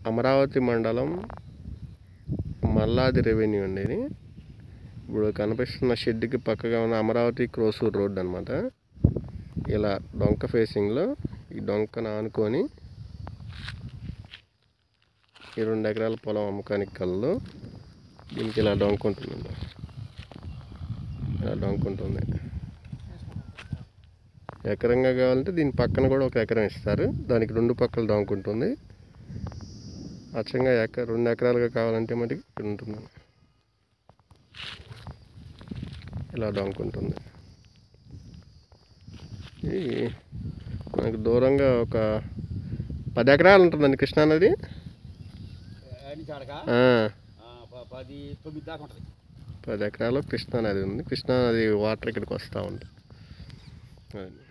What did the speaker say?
అమరావతి మండలం మల్లాది రెవెన్యూ అండి ఇది ఇప్పుడు కనిపిస్తున్న షెడ్కి పక్కగా ఉన్న అమరావతి క్రోసూర్ రోడ్ అనమాట ఇలా డొంక ఫేసింగ్లో ఈ డొంకను ఆనుకొని ఈ రెండు ఎకరాల పొలం అమ్మకానికి కళ్ళు దీనికి ఇలా డొంక ఉంటుందండి ఇలా డొంక ఉంటుంది ఎకరంగా కావాలంటే దీని పక్కన కూడా ఒక ఎకరం ఇస్తారు దానికి రెండు పక్కల డొంక ఉంటుంది అచ్చంగా ఎక రెండు ఎకరాలుగా కావాలంటే మటుకు ఇక్కడ ఉంటుంది ఇలా డొంక ఉంటుంది ఇది మనకు దూరంగా ఒక పది ఎకరాలు ఉంటుందండి కృష్ణానది అని చాడక ఆ, పది తొమ్మిది దాకా ఉంటుంది పది ఎకరాలు కృష్ణానది ఉంది కృష్ణానది వాటర్ ఇక్కడికి వస్తూ ఉంది అది